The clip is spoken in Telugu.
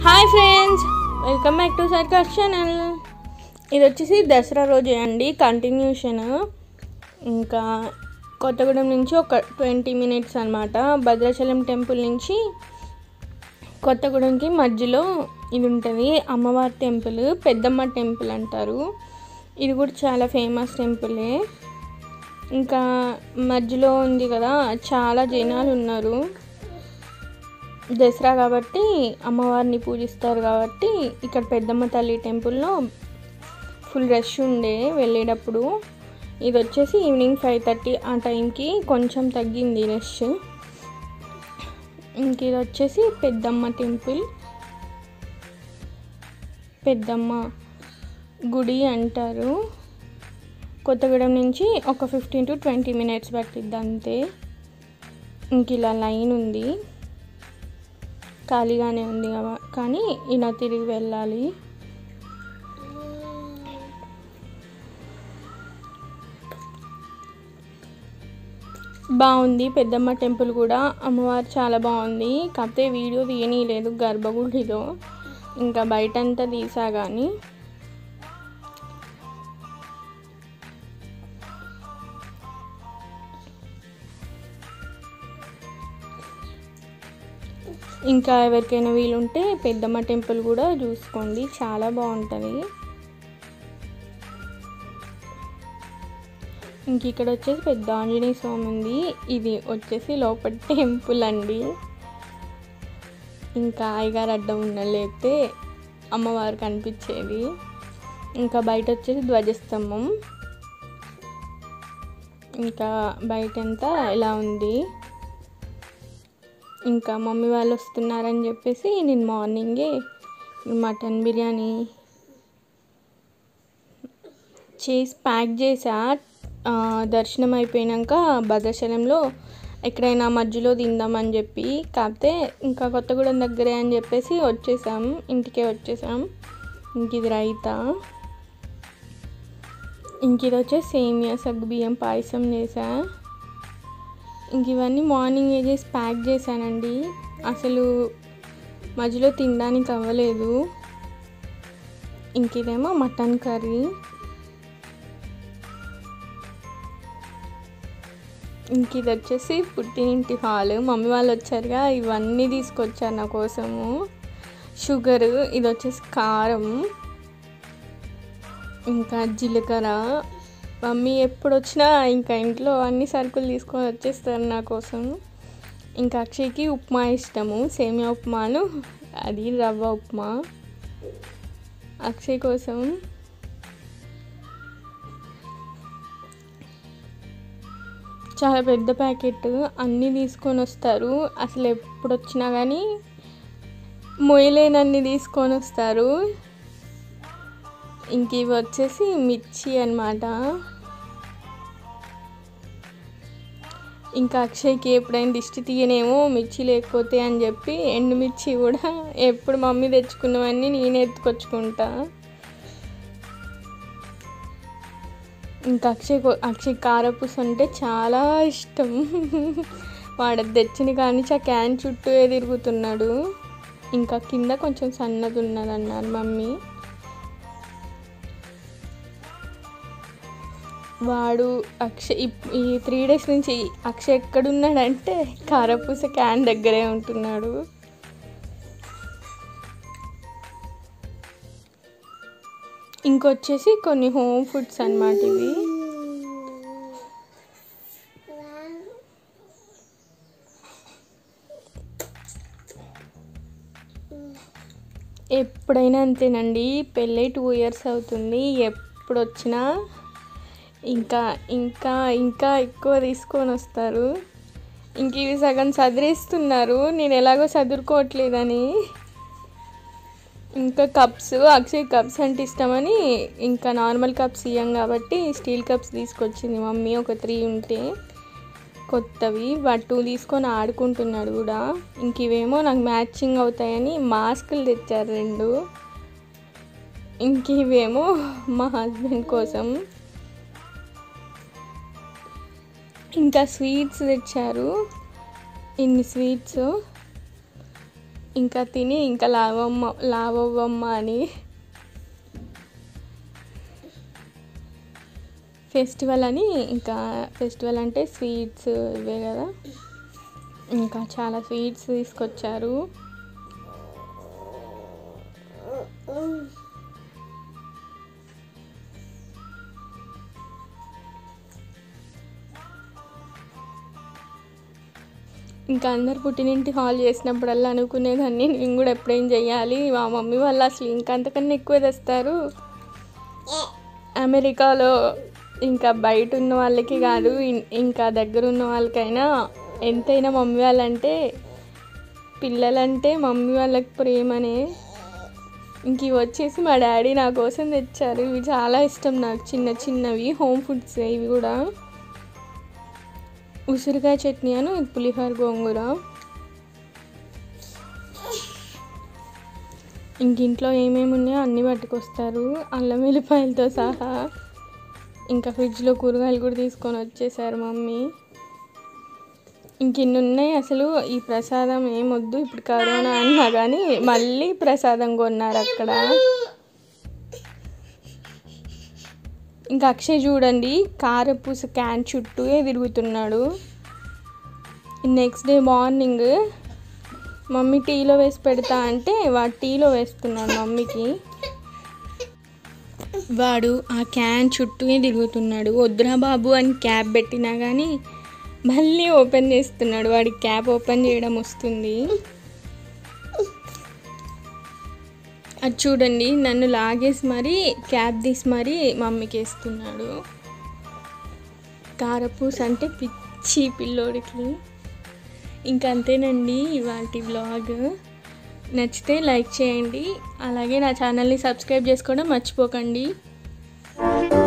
hi friends welcome back to Sarkar channel ఇది వచ్చేసి దసరా రోజే అండి కంటిన్యూషన్ ఇంకా కొత్తగూడెం నుంచి ఒక ట్వంటీ మినిట్స్ అనమాట భద్రాచలం టెంపుల్ నుంచి కొత్తగూడెంకి మధ్యలో ఇది ఉంటుంది అమ్మవారి టెంపుల్ పెద్దమ్మ టెంపుల్ అంటారు ఇది కూడా చాలా ఫేమస్ టెంపులే ఇంకా మధ్యలో ఉంది కదా చాలా జనాలు ఉన్నారు దసరా కాబట్టి అమ్మవారిని పూజిస్తారు కాబట్టి ఇక్కడ పెద్దమ్మ తల్లి టెంపుల్లో ఫుల్ రష్ ఉండే వెళ్ళేటప్పుడు ఇది వచ్చేసి ఈవినింగ్ ఫైవ్ థర్టీ ఆ టైంకి కొంచెం తగ్గింది రష్ ఇంక ఇది వచ్చేసి పెద్దమ్మ టెంపుల్ పెద్దమ్మ గుడి అంటారు కొత్తగూడెం నుంచి ఒక ఫిఫ్టీన్ టు ట్వంటీ మినిట్స్ పట్టిద్ది అంతే ఇంక ఇలా లైన్ ఉంది ఖాళీగానే ఉంది కదా కానీ ఇలా తిరిగి వెళ్ళాలి బాగుంది పెద్దమ్మ టెంపుల్ కూడా అమ్మవారు చాలా బాగుంది కాకపోతే వీడియో తీయనీయలేదు గర్భగుడిలో ఇంకా బయటంతా తీసా కానీ ఇంకా ఎవరికైనా వీలుంటే పెద్దమ్మ టెంపుల్ కూడా చూసుకోండి చాలా బాగుంటుంది ఇంక ఇక్కడ వచ్చేసి పెద్ద ఆంజనేయ స్వామి ఉంది ఇది వచ్చేసి లోపల టెంపుల్ అండి ఇంకా అయ్యగారు అడ్డం ఉన్న లేకపోతే అమ్మవారు కనిపించేది ఇంకా బయట వచ్చేసి ధ్వజస్తంభం ఇంకా బయట అంతా ఇలా ఉంది ఇంకా మమ్మీ వాళ్ళు వస్తున్నారని చెప్పేసి నేను మార్నింగే మటన్ బిర్యానీ చేసి ప్యాక్ చేసా ఆ, దర్శనం అయిపోయాక భద్రాచలంలో ఎక్కడైనా మధ్యలో తిందామని చెప్పి కాకపోతే ఇంకా కొత్తగూడెం దగ్గరే అని చెప్పేసి వచ్చేసాం ఇంటికే వచ్చేసాం ఇంక ఇది రైతా ఇంక ఇది వచ్చేసి సేమియా సగ్గుబియ్యం పాయసం చేసా ఇంక ఇవన్నీ మార్నింగ్ చేసి ప్యాక్ చేశానండి అసలు మధ్యలో తినడానికి అవ్వలేదు ఇంక ఇదేమో మటన్ కర్రీ ఇంక ఇది వచ్చేసి పుట్టినింటి హాల్ మమ్మీ వాళ్ళు వచ్చారుగా ఇవన్నీ తీసుకొచ్చారు నా కోసము షుగర్ ఇది వచ్చేసి కారం ఇంకా జీలకర్ర మమ్మీ ఎప్పుడు వచ్చినా ఇంకా ఇంట్లో అన్ని సరుకులు తీసుకొని వచ్చేస్తారు నా కోసం ఇంకా అక్షయ్కి ఉప్మా ఇష్టము సేమియా ఉప్మాను అది రవ్వ ఉప్మా అక్షయ్ కోసం చాలా పెద్ద ప్యాకెట్ అన్నీ తీసుకొని వస్తారు అసలు ఎప్పుడు వచ్చినా కానీ మొయ్యలేనన్ని తీసుకొని వస్తారు ఇంక ఇవి వచ్చేసి మిర్చి అన్నమాట ఇంకా అక్షయ్కి ఎప్పుడైనా దిష్టి తీయనేమో మిర్చి లేకపోతే అని చెప్పి ఎండుమిర్చి కూడా ఎప్పుడు మమ్మీ తెచ్చుకున్నవన్నీ నేనే ఎత్తుకొచ్చుకుంటా ఇంకా అక్షయ్ కో- అక్షయ్ కారపూస అంటే చాలా ఇష్టం వాడు అది తెచ్చిన కానీ ఆ క్యాన్ చుట్టూ తిరుగుతున్నాడు ఇంకా కింద కొంచెం సన్నది ఉన్నది అన్నారు మమ్మీ వాడు అక్షయ్ ఇప్- ఈ త్రీ డేస్ నుంచి అక్షయ్ ఎక్కడున్నాడంటే కారపూస క్యాన్ దగ్గరే ఉంటున్నాడు ఇంకొచ్చేసి కొన్ని హోమ్ ఫుడ్స్ అన్నమాట ఇవి ఎప్పుడైనా అంతేనండి పెళ్ళై టూ ఇయర్స్ అవుతుంది ఎప్పుడు వచ్చినా ఇంకా ఇంకా ఇంకా ఎక్కువ తీసుకొని వస్తారు ఇంక ఇవి సగం చదిరేస్తున్నారు నేను ఎలాగో చదువుకోవట్లేదని ఇంకా కప్స్ అక్షయ్ కప్స్ అంటే ఇష్టమని ఇంకా నార్మల్ కప్స్ ఇయ్యం కాబట్టి స్టీల్ కప్స్ తీసుకొచ్చింది మమ్మీ ఒక త్రీ ఉంటే కొత్తవి వాటి టూ తీసుకొని ఆడుకుంటున్నాడు కూడా ఇంక ఇవేమో నాకు మ్యాచింగ్ అవుతాయని మాస్కులు తెచ్చారు రెండు ఇంక ఇవేమో మా హస్బెండ్ కోసం ఇంకా స్వీట్స్ తెచ్చారు ఇన్ని స్వీట్స్ ఇంకా తిని ఇంకా లావమ్మ లావవ్వమ్మ అని ఫెస్టివల్ అని ఇంకా ఫెస్టివల్ అంటే స్వీట్స్ ఇవే కదా ఇంకా చాలా స్వీట్స్ తీసుకొచ్చారు ఇంకా అందరు పుట్టినింటి హాల్ చేసినప్పుడల్లా అనుకునేదాన్ని నేను కూడా ఎప్పుడేం చెయ్యాలి మా మమ్మీ వాళ్ళు అసలు ఇంకా అంతకన్నా ఎక్కువ తెస్తారు అమెరికాలో ఇంకా బయట ఉన్న వాళ్ళకి కాదు ఇన్- ఇంకా దగ్గర ఉన్న వాళ్ళకైనా ఎంతైనా మమ్మీ వాళ్ళంటే పిల్లలంటే మమ్మీ వాళ్ళకి ప్రేమనే ఇంక ఇవి వచ్చేసి మా డాడీ నా కోసం తెచ్చారు ఇవి చాలా ఇష్టం నాకు చిన్న చిన్నవి హోమ్ ఫుడ్స్ ఇవి కూడా ఉసిరికాయ చట్నీ అను ఇది పులిహోర గోంగూర ఇంక ఇంట్లో ఏమేమి ఉన్నాయో అన్నీ పట్టుకొస్తారు అల్లం వెల్లిపాయలతో సహా ఇంకా ఫ్రిడ్జ్లో కూరగాయలు కూడా తీసుకొని వచ్చేసారు మమ్మీ ఇంక ఇన్ని ఉన్నాయి అసలు ఈ ప్రసాదం ఏమొద్దు ఇప్పుడు కరోనా అన్నా కానీ మళ్ళీ ప్రసాదం కొన్నారు అక్కడ ఇంకా అక్షయ్ చూడండి కారపూస క్యాన్ చుట్టూ తిరుగుతున్నాడు నెక్స్ట్ డే మార్నింగ్ మమ్మీ టీలో వేసి పెడతా అంటే వాడు టీలో వేస్తున్నాడు మమ్మీకి వాడు ఆ క్యాన్ చుట్టూ తిరుగుతున్నాడు వద్దురా బాబు అని క్యాప్ పెట్టినా కానీ మళ్ళీ ఓపెన్ చేస్తున్నాడు వాడి క్యాప్ ఓపెన్ చేయడం వస్తుంది అది చూడండి నన్ను లాగేసి మరీ క్యాప్ తీసి మరీ మమ్మీకి వేస్తున్నాడు కారపూస అంటే పిచ్చి పిల్లోడికి ఇంకా అంతేనండి ఇవాటి వ్లాగ్ నచ్చితే లైక్ చేయండి అలాగే నా ఛానల్ని సబ్స్క్రైబ్ చేసుకోవడం మర్చిపోకండి